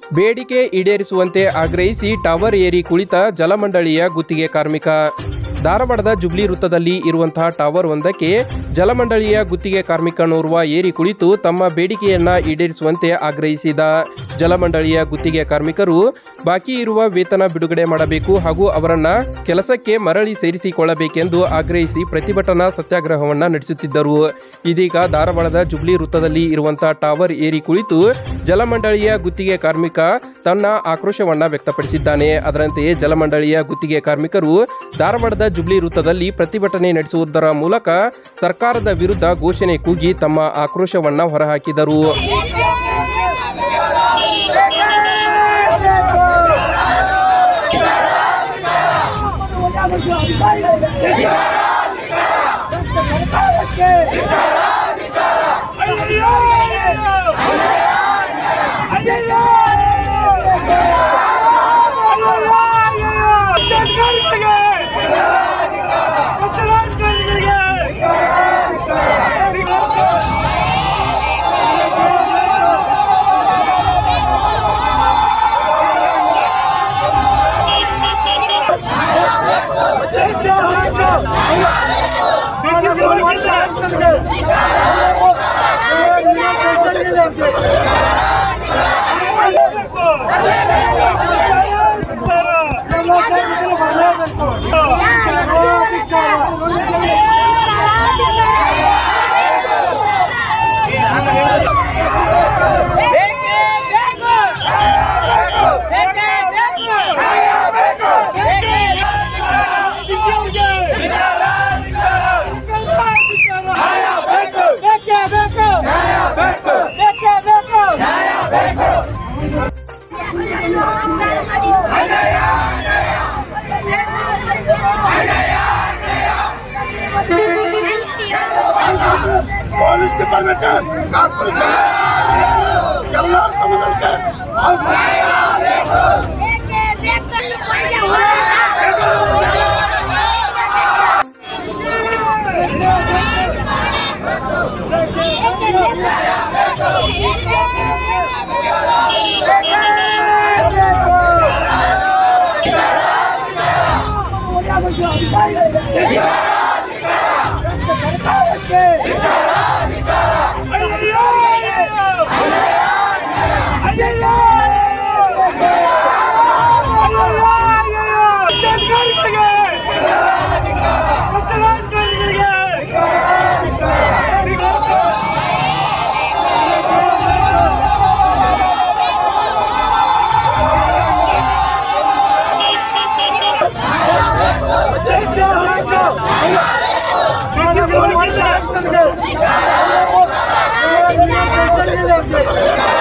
ಬೇಡಿಕೆ ಈಡೇರಿಸುವಂತೆ ಆಗ್ರಹಿಸಿ ಟವರ್ ಏರಿ ಕುಳಿತ ಜಲಮಂಡಳಿಯ ಗುತ್ತಿಗೆ ಕಾರ್ಮಿಕ ಧಾರವಾಡದ ಜುಬ್ಲಿ ವೃತ್ತದಲ್ಲಿ ಇರುವಂತಹ ಟವರ್ ಒಂದಕ್ಕೆ ಜಲಮಂಡಳಿಯ ಗುತ್ತಿಗೆ ಕಾರ್ಮಿಕನೋರ್ವ ಏರಿ ಕುಳಿತು ತಮ್ಮ ಬೇಡಿಕೆಯನ್ನ ಈಡೇರಿಸುವಂತೆ ಆಗ್ರಹಿಸಿದ ಜಲಮಂಡಳಿಯ ಗುತ್ತಿಗೆ ಕಾರ್ಮಿಕರು ಬಾಕಿ ಇರುವ ವೇತನ ಬಿಡುಗಡೆ ಮಾಡಬೇಕು ಹಾಗೂ ಅವರನ್ನ ಕೆಲಸಕ್ಕೆ ಮರಳಿ ಸೇರಿಸಿಕೊಳ್ಳಬೇಕೆಂದು ಆಗ್ರಹಿಸಿ ಪ್ರತಿಭಟನಾ ಸತ್ಯಾಗ್ರಹವನ್ನ ನಡೆಸುತ್ತಿದ್ದರು ಇದೀಗ ಧಾರವಾಡದ ಜುಬ್ಲಿ ವೃತ್ತದಲ್ಲಿ ಇರುವಂತಹ ಟವರ್ ಏರಿ ಕುಳಿತು ಜಲಮಂಡಳಿಯ ಗುತ್ತಿಗೆ ಕಾರ್ಮಿಕ ತನ್ನ ಆಕ್ರೋಶವನ್ನ ವ್ಯಕ್ತಪಡಿಸಿದ್ದಾನೆ ಅದರಂತೆಯೇ ಜಲಮಂಡಳಿಯ ಗುತ್ತಿಗೆ ಕಾರ್ಮಿಕರು ಧಾರವಾಡದ ಜುಬ್ಲಿ ವೃತ್ತದಲ್ಲಿ ಪ್ರತಿಭಟನೆ ನಡೆಸುವುದರ ಮೂಲಕ ಸರ್ಕಾರದ ವಿರುದ್ಧ ಘೋಷಣೆ ಕೂಗಿ ತಮ್ಮ ಆಕ್ರೋಶವನ್ನ ಹೊರಹಾಕಿದರು ಪೊಲೀಸ್ ಡಿಪಾರ್ಟ್ಮೆಂಟ್ ಕಾರ್ಪೊರೇಷನ್ ಎಲ್ಲರೂ ಸಮಾಜಕ್ಕೆ ಬೇಕು